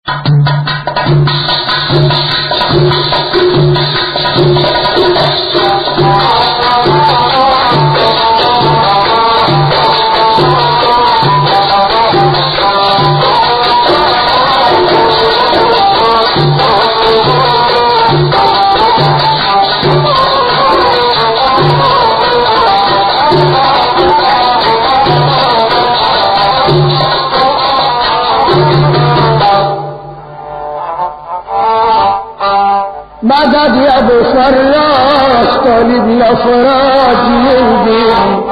مدد يا ابو فراس طالب الافراد يهدي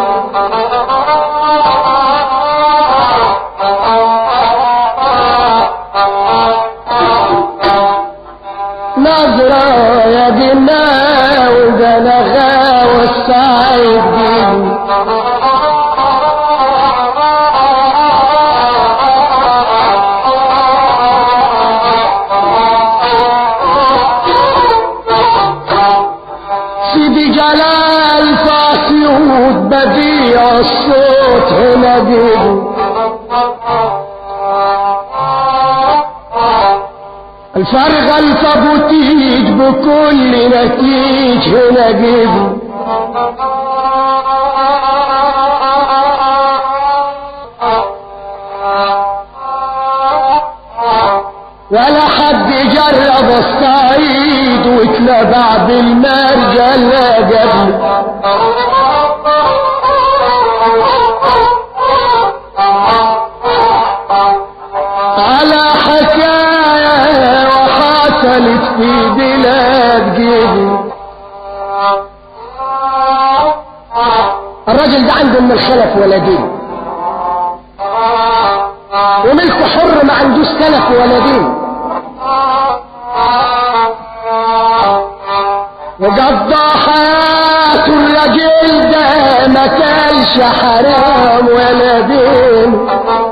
نظرة يا جنا وبلغا والسعيد سيدي جلال فاسيود بديع الصوت هنا جيبه الفرغة الفابوتيج بكل نتيج هنا جيبه ولا حد جرب الصعيد واتلبع بالمرجل قبل على حكاية وحصلت في بلاد جيبي الراجل ده عنده من الخلف ولدين وملك حر ما عندوش سلف ولدين وقضى حياته الراجل ده ما كانش حرام ولدين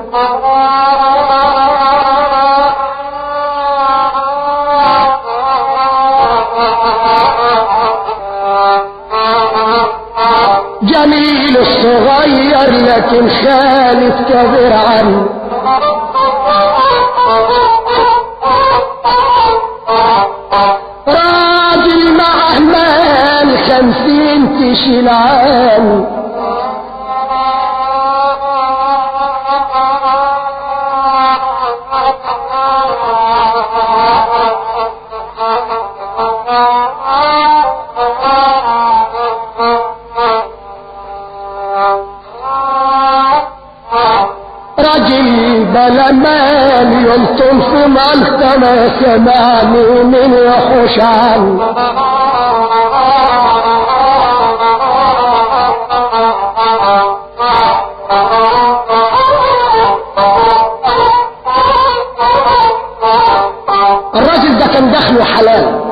جميل الصغير لكن خالد كبير عنه راجل مع مال خمسين تشيل عنه راجل بلا مال يلطم في ملطة ما سمعني من يحوش عنه الراجل ده كان دخله حلال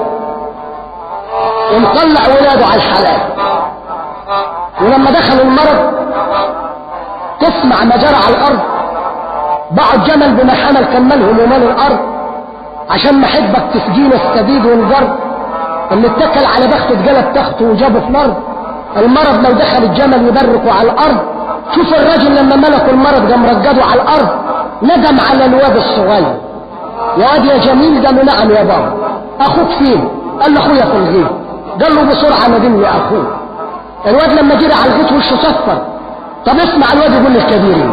ومطلع ولاده على الحلال ولما دخل المرض تسمع ما جرى على الارض باعوا الجمل بما حمل كملهم ومال الارض عشان محبك تسجين السديد والجرد اللي اتكل على بخته اتجلب تخته وجابه في الارض المرض لو دخل الجمل يبركوا على الارض شوف الراجل لما ملكوا المرض قام رجده على الارض ندم على الواد الصغير يا واد يا جميل قال له نعم يا بابا اخوك فين قال له اخويا في الغيط قال له بسرعه ندم لي اخوك الواد لما جرى على الغيط وشه صفر طب اسمع الواد يقول للكبيرين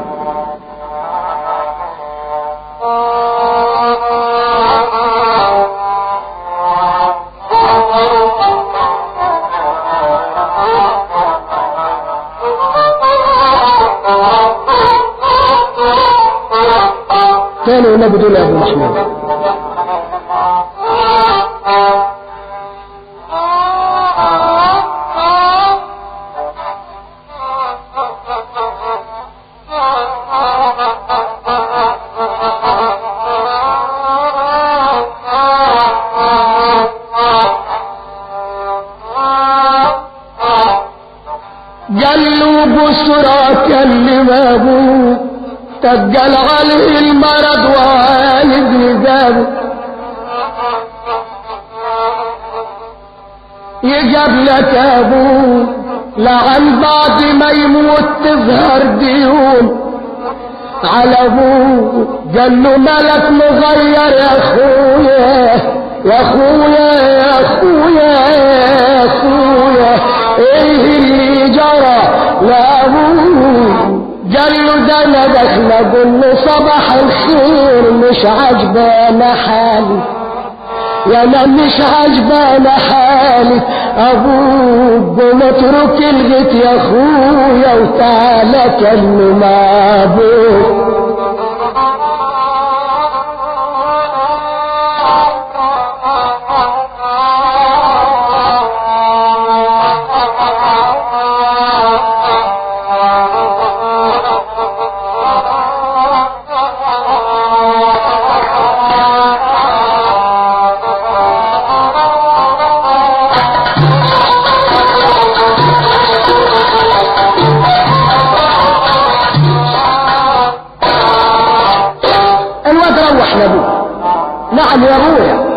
كانوا ينبذون يا ابو محمود قال له بسرعة كلم ابوه تجل عليه المرض وعايز يجابه يجاب لك ابوه لعن بعد ما يموت تظهر ديون على ابوه قال له ملك مغير يا اخويا يا اخويا يا اخويا يا اخويا ايه اللي جرى لابوه قال له ده انا داخل اقول له صباح الخير مش عجبانا حالي يا انا مش عجبانا حالي ابوك قوم اترك الغيت يا اخويا وتعالى كلم ابوك الواد روح لابوه نعم يا ابويا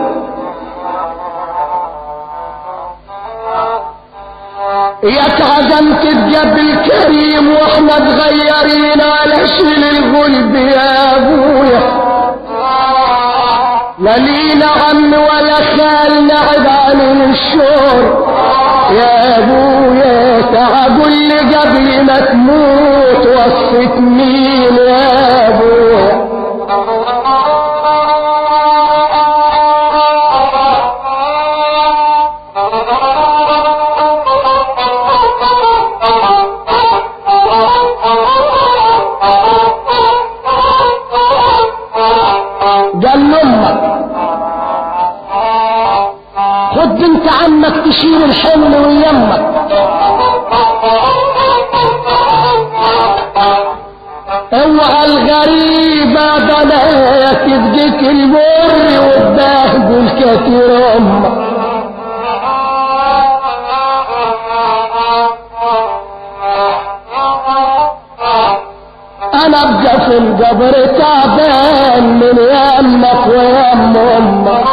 ياك عزمت بجب الكريم واحنا اتغيرين على شيل الغلب يا ابويا لا لينا عم ولا خال نعد عن الشور يا ابويا تعال قول لي قبل ما تموت وصيت مين يا ابويا قال لامك خد بنت عمك تشيل الحمل ويمك اوعى الغريبة ضلايا تبديك المر وتبهدل كتير امك انا ابقى في القبر تعبان من يمك ويم امك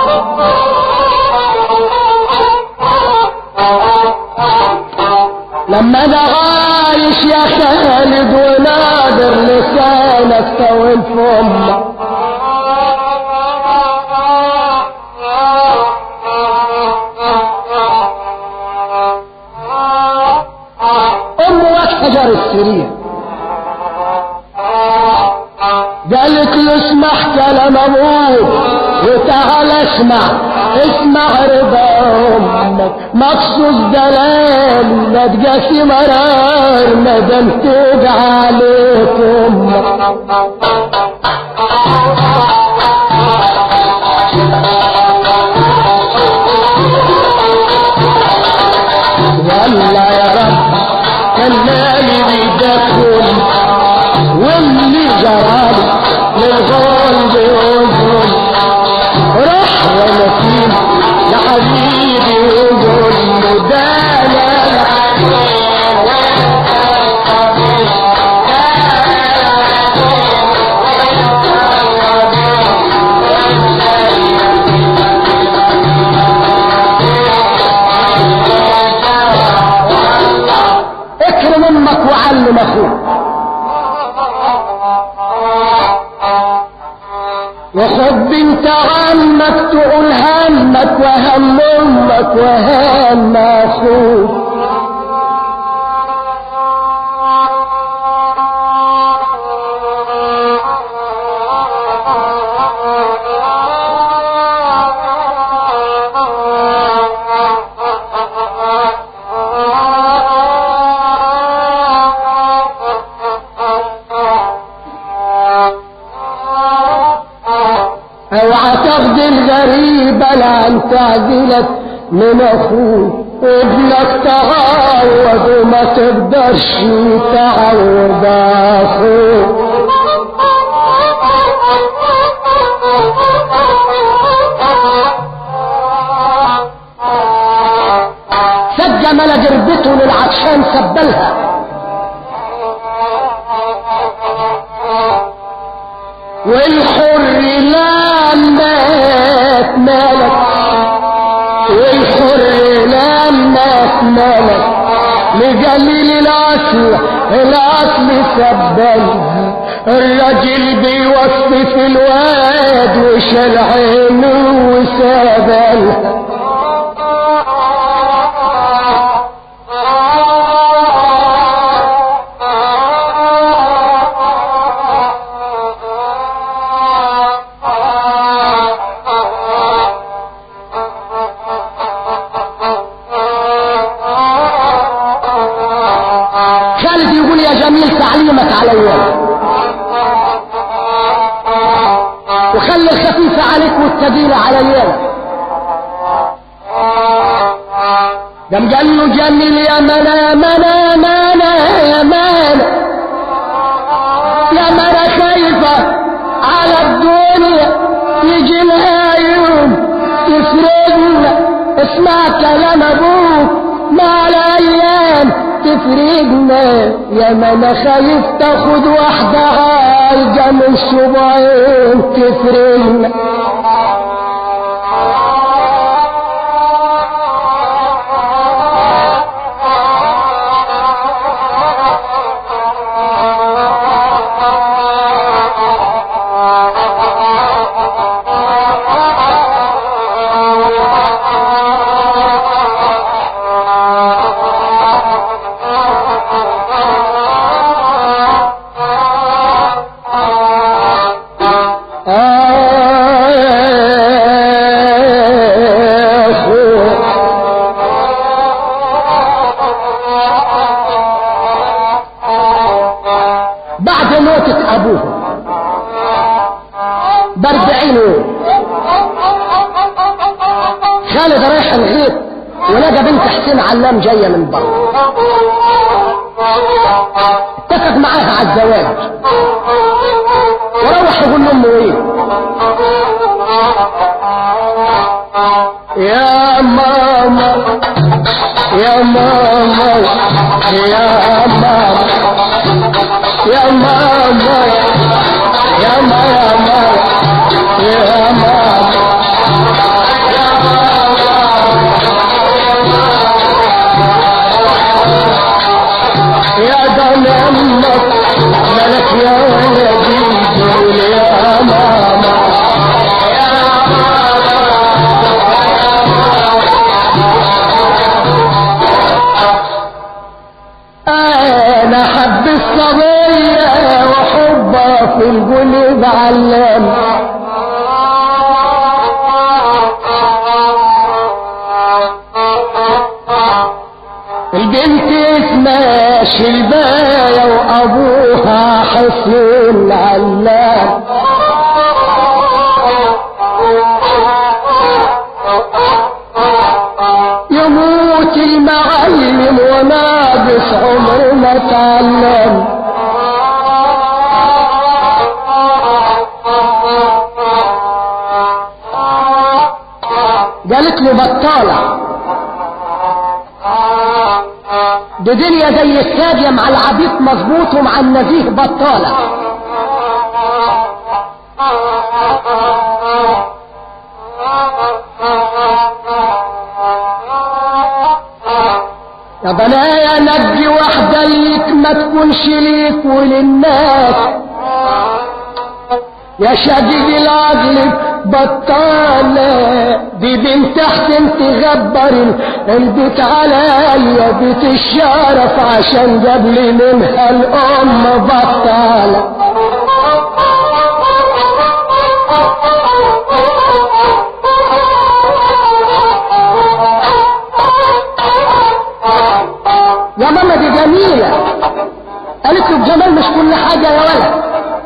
لما انا عايش يا خالد ونادر لسانك طول في امك ام حجر السرير قالت له اسمح كلام ابوك وتعال اسمع اسمع رضا امك مخصوص دلال لا تقاسي مرار ما دام تدعى عليك امك والله يا رب كلالي بيدكم واللي جرالي للغلب والظلم روح يا نسيم لحبيبي وقول له ده لا اكرم امك وعلم اخوك وخد بنت عمك تقول همك وهم امك وهم اخوك اوعى تاخد الغريبة لعن تعزلك من اخوك ابنك تعود وما تقدرش تعود اخوك سجل جربته للعطشان سبلها والحر لا مات مالك والحر لا مات مالك لجليل الاصل الاصل سبل الراجل بيوصي في الواد وشال عينه وسابها خالد يقول يا جميل تعليمك عليا وخلي الخفيف عليك والثقيل عليا قام قال له جميل يا منا منا منا يا منا يا منا خايفة على الدنيا يجي لها يوم يفرقنا اسمع كلام ابوك مع الايام تفرقنا يا منا خايف تاخد واحدة عايجة من صبعين تفرقنا بعد موتة ابوه باربعين يوم خالد رايح الغيط ولقى بنت حسين علام جايه من بره اتفق معاها على الزواج وروح يقول لامه ايه يا ماما يا ماما يا ماما يا ماما يا ماما يا ماما يا ضنمك ملك يا ولدي قول يا ماما انا حب الصبية وحبها في القلب علام البنت اسمها شلباية وابوها حسين علام يموت المعلم وناقص عمر ما تعلم قالت له بطالة دي دنيا زي السادية مع العبيط مظبوط ومع النزيه بطالة يا بنايا نجي واحدة ليك ما تكونش ليك وللناس يا شقيق العقل بطالة دي بنت احسن تغبر البيت عليا بيت الشرف عشان قبل منها الام بطالة يا ماما دي جميلة قالت له الجمال مش كل حاجة يا ولد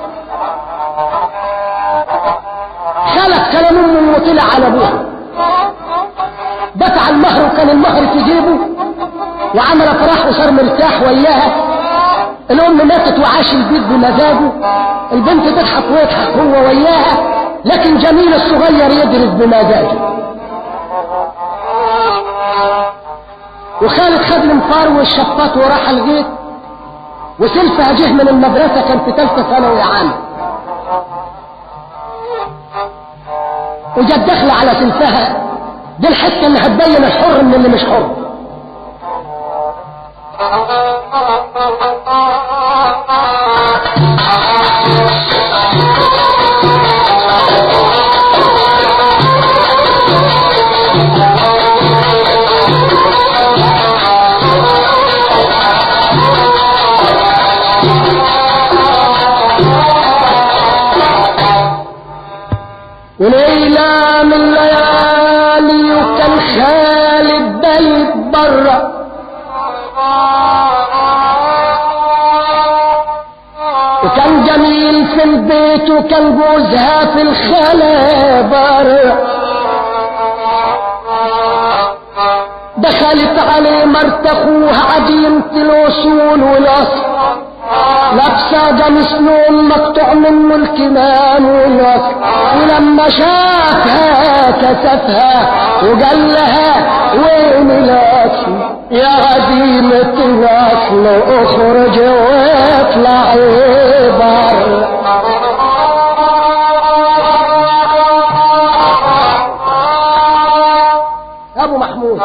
خلق كلام امه وطلع على ابوها دفع المهر وكان المهر في جيبه وعمل افراح وصار مرتاح وياها الام ماتت وعاش البيت بمزاجه البنت تضحك ويضحك هو وياها لكن جميل الصغير يدرس بمزاجه وخالد خد المفار والشفاط وراح الغيط وسلفها جه من المدرسة كان في ثالثة ثانوي عام وجت داخلة على سلفها دي الحتة اللي هتبين الحر من اللي مش حر وليلة من ليالي وكان خالد بيت برا وكان جميل في البيت وكان جوزها في الخلا برا دخلت عليه مرت اخوها عديمة الوصول والاصل لابسة قميص نوم مقطوع منه الكمام والوصل ولما شافها كسفها وقال لها وين الاصل يا عديمة الاصل اخرج واطلع بره يا ابو محمود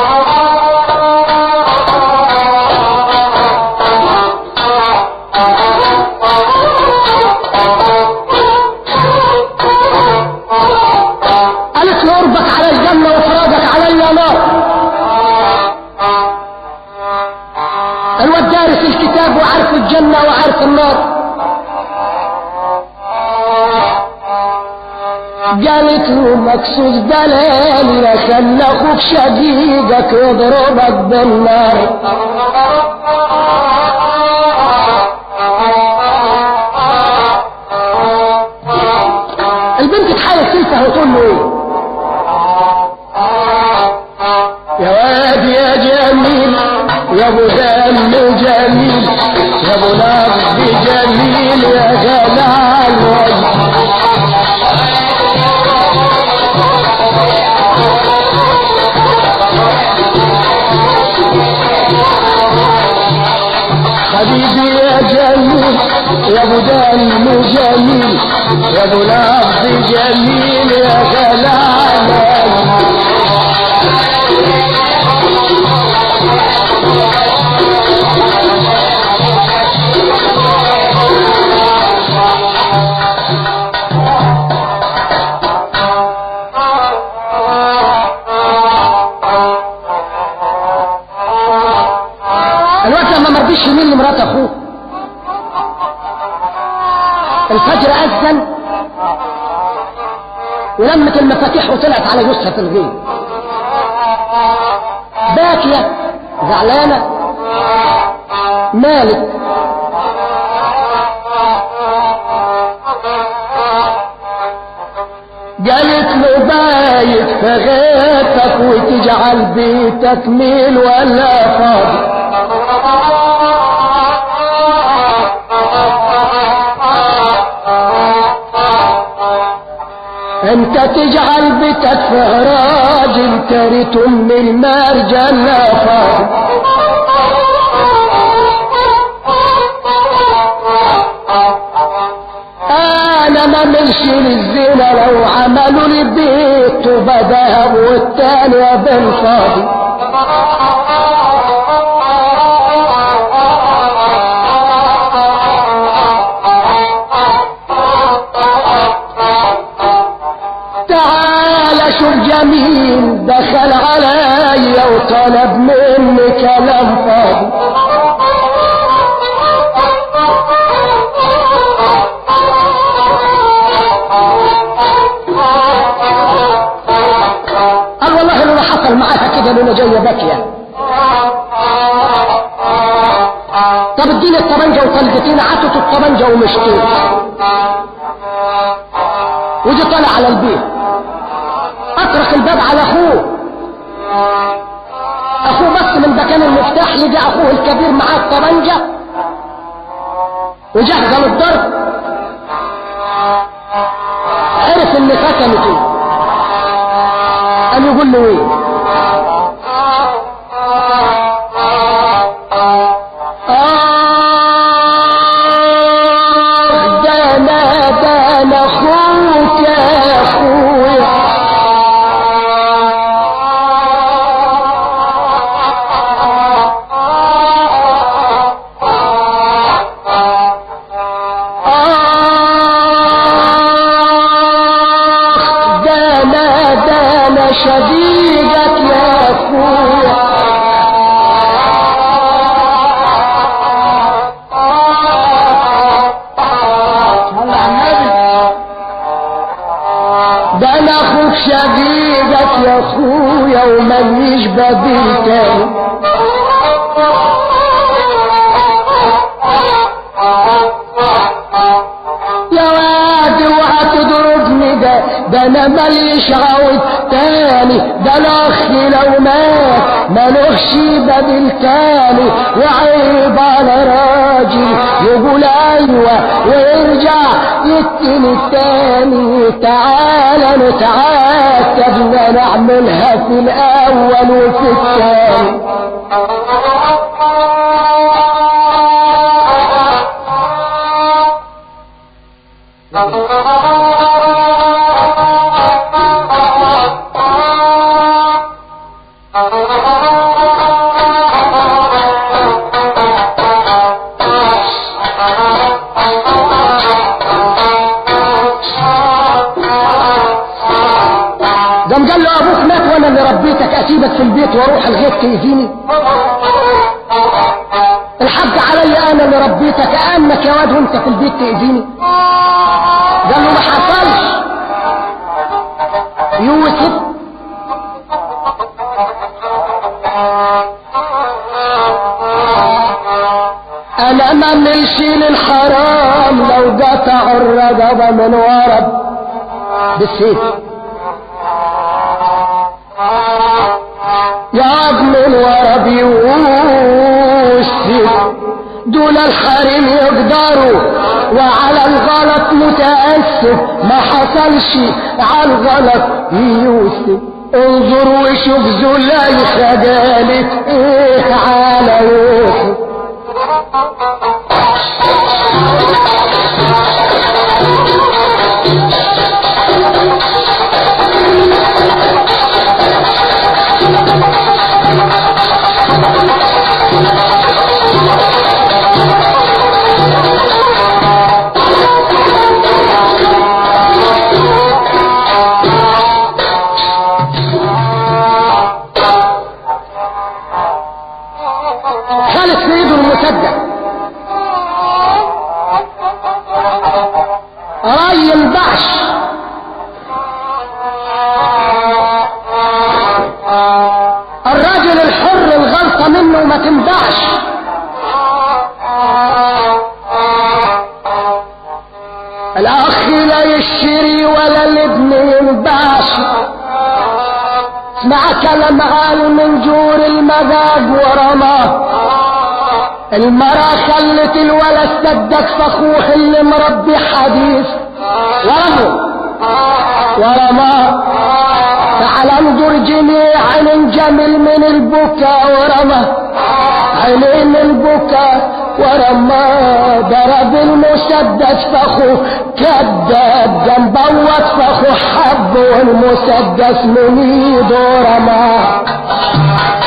قالت له قربك على الجنة وفراقك علي نار الواد دارس الكتاب وعارف الجنة وعارف النار قالت له مكسوس دلال خلى اخوك شقيقك يضربك بالنار البنت تحاول تنسى وتقول له ايه يا واد يا جميل يا ابو دم جميل يا ابو لفظ جميل يا جلال حبيبي يا جميل يا ابو دم جميل يا ابو لفظ جميل يا جلال الوقت لما مرضيش يميل لمرات اخوه الفجر اذن ولمت المفاتيح وطلعت على جثة في الغيب باكية زعلانة مالك قالت له بايت في غيتك وتجعل بيتك ميل ولا فاضي انت تجعل بيتك في راجل كريت ام المرجل لا فاضي انا ما ملش للزنا لو عملوا لي بيت وبدهب والتاني بالفاضي تعال شوف جميل دخل عليا وطلب مني كلام فاضي قال والله لو حصل معاها كده لو جايه باكيه طب اديني الطبنجه وطلقتين عطت الطبنجه ومشتين ودي طالع على البيت اطرق الباب على اخوه اخوه بس من مكان المفتاح لقى اخوه الكبير معاه الطبنجه وجهز للضرب عرف ان فتنت ايه قال يقول له ايه آه ده انا ده انا اخوك يا اخويا آه ده انا ده انا شقيقك يا اخويا صلى على النبي ده انا اخوك شقيقك يا اخويا ومليش بديل تاني يا واد اوعى تضربني ده ده انا ماليش عاوز تاني ده انا اخي لو مات ملوش بديل تاني وعيب على راجل يقول ايوه ويرجع يتني التاني تعالى نتعاتب ونعملها في الاول وفي الثاني قام قال له ابوك مات وانا اللي ربيتك اسيبك في البيت واروح الغيط تاذيني الحق علي انا اللي ربيتك امك يا واد وانت في البيت تاذيني قال له ما حصلش يوسف انا ما نمشي للحرام لو قطع الرقبه من ورا بالسيف يا ابن الورب يوسف دول الحريم يقدروا وعلى الغلط متأسف ما حصلش على الغلط يوسف انظر وشوف زليخة قالت ايه على يوسف خالد في ايده المسدس راي البعش الراجل الحر الغلطة منه ما تنبعش الاخ لا يشتري ولا الابن ينبعش اسمع كلام عالي من جور المذاق ورماه المرأة خلت الولد صدق فخوح اللي مربي حديث ورمه ورماه تعال انظر جميعا انجمل من البكاء ورمى عينين البكاء ورمى ضرب المسدس فخو كذاب جنبوت فخو حب والمسدس من ايده رماه